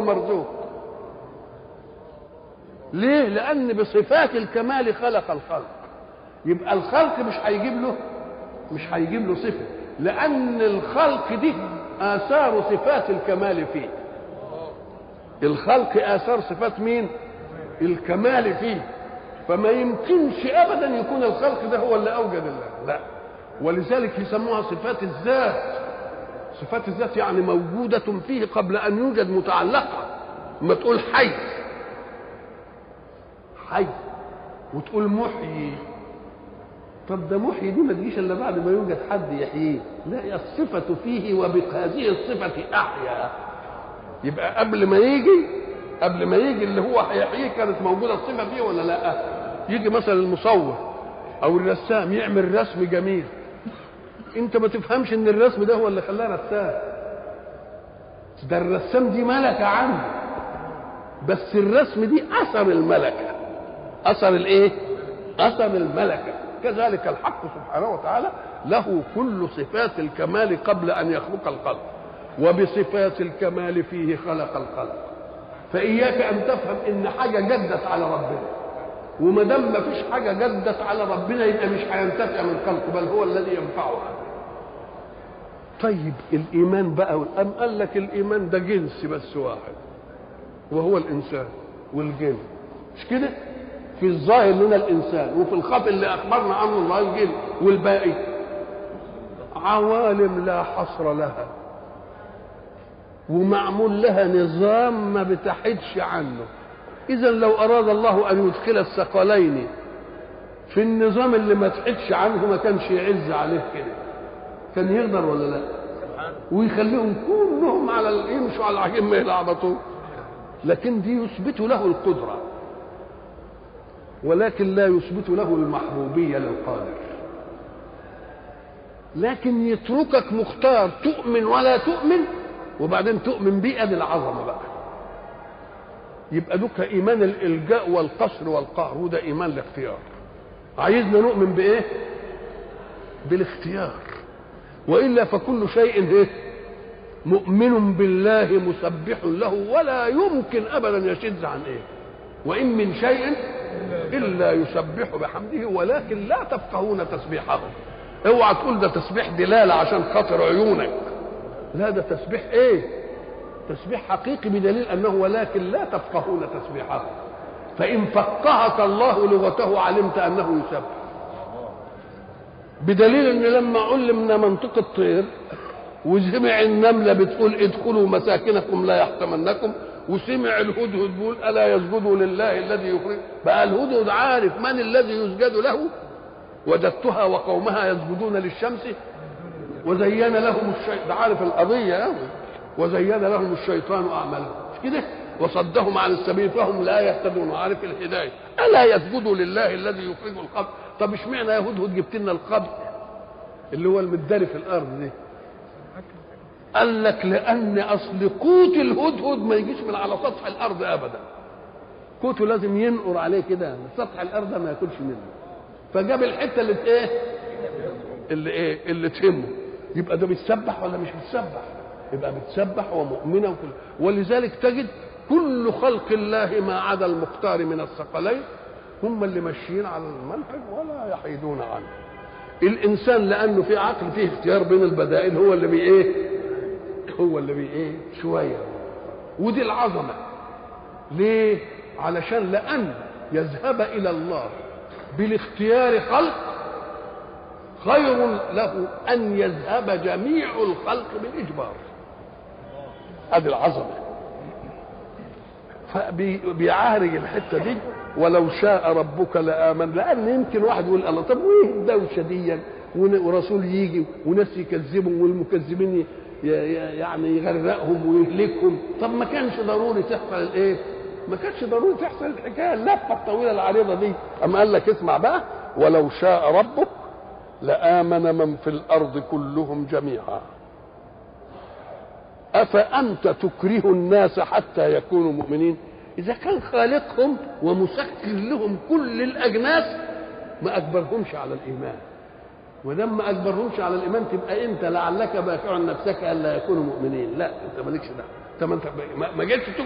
مرزوق ليه لان بصفات الكمال خلق الخلق يبقى الخلق مش هيجيب له مش هيجيب له صفه لان الخلق دي اثار صفات الكمال فيه الخلق اثار صفات مين الكمال فيه فما يمكنش ابدا يكون الخلق ده هو اللي اوجد الله لا ولذلك يسموها صفات الذات صفات الذات يعني موجودة فيه قبل أن يوجد متعلقة ما تقول حي حي وتقول محيي طب ده محيي دي ما تجيش الا بعد ما يوجد حد يحييه لا الصفة فيه وبهذه الصفة أحيا يبقى قبل ما يجي قبل ما يجي اللي هو هيحييه كانت موجودة الصفة فيه ولا لا يجي مثلا المصور أو الرسام يعمل رسم جميل انت ما تفهمش ان الرسم ده هو اللي خلاه رسام ده الرسام دي ملكة عنده بس الرسم دي اثر الملكة اثر الايه اثر الملكة كذلك الحق سبحانه وتعالى له كل صفات الكمال قبل ان يخلق الخلق وبصفات الكمال فيه خلق الخلق فاياك ان تفهم ان حاجه جدت على ربنا وما دام ما فيش حاجه جدت على ربنا يبقى مش هينتفع من خلقه بل هو الذي ينفعه طيب الايمان بقى أم قال لك الايمان ده جنس بس واحد وهو الانسان والجن مش كده في الظاهر لنا الانسان وفي الخط اللي اخبرنا عنه الله الجن والباقي عوالم لا حصر لها ومعمول لها نظام ما بتحدش عنه اذا لو اراد الله ان يدخل الثقلين في النظام اللي ما تحدش عنه ما كانش يعز عليه كده كان يقدر ولا لا ويخليهم كلهم على يمشوا على العجين ما يلعبطوا لكن دي يثبت له القدرة ولكن لا يثبت له المحبوبية للقادر لكن يتركك مختار تؤمن ولا تؤمن وبعدين تؤمن بيه ادي العظمه بقى يبقى دوك ايمان الالجاء والقصر والقهر وده ايمان الاختيار عايزنا نؤمن بايه بالاختيار والا فكل شيء ايه مؤمن بالله مسبح له ولا يمكن ابدا يشذ عن ايه وان من شيء الا يسبح بحمده ولكن لا تفقهون تسبيحه اوعى تقول ده تسبيح دلاله عشان خاطر عيونك لا ده تسبيح ايه تسبيح حقيقي بدليل انه ولكن لا تفقهون تسبيحه فان فقهك الله لغته علمت انه يسبح بدليل ان لما علمنا منطق الطير وسمع النمله بتقول ادخلوا مساكنكم لا يحطمنكم وسمع الهدهد بيقول الا يسجدوا لله الذي يخرج بقى الهدهد عارف من الذي يسجد له وجدتها وقومها يسجدون للشمس وزين لهم الشيطان عارف القضيه قوي وزين لهم الشيطان اعمالهم مش كده وصدهم عن السبيل فهم لا يهتدون عارف الهدايه الا يسجدوا لله الذي يخرج القبر طب اشمعنى يا هدهد جبت لنا القبر اللي هو المداري في الارض دي قال لك لان اصل قوت الهدهد ما يجيش من على سطح الارض ابدا قوته لازم ينقر عليه كده سطح الارض ما ياكلش منه فجاب الحته اللي ايه اللي ايه اللي تهمه يبقى ده بيتسبح ولا مش بيتسبح يبقى بتسبح ومؤمنه وكل ولذلك تجد كل خلق الله ما عدا المختار من الثقلين هم اللي ماشيين على المنهج ولا يحيدون عنه الانسان لانه في عقل فيه اختيار بين البدائل هو اللي بي ايه هو اللي بي ايه شويه ودي العظمه ليه علشان لان يذهب الى الله بالاختيار خلق خير له ان يذهب جميع الخلق بالاجبار هذه العظمه فبيعارج الحته دي ولو شاء ربك لامن لان يمكن واحد يقول الله طب وايه الدوشه دي ورسول يجي وناس يكذبوا والمكذبين يعني يغرقهم ويهلكهم طب ما كانش ضروري تحصل الايه ما كانش ضروري تحصل الحكايه اللفه الطويله العريضه دي اما قال لك اسمع بقى ولو شاء ربك لامن من في الارض كلهم جميعا افانت تكره الناس حتى يكونوا مؤمنين اذا كان خالقهم ومسخر لهم كل الاجناس ما اجبرهمش على الايمان ودام ما اجبرهمش على الايمان تبقى انت لعلك باخع نفسك الا يكونوا مؤمنين لا انت مالكش دعوه انت ما انت ما جيتش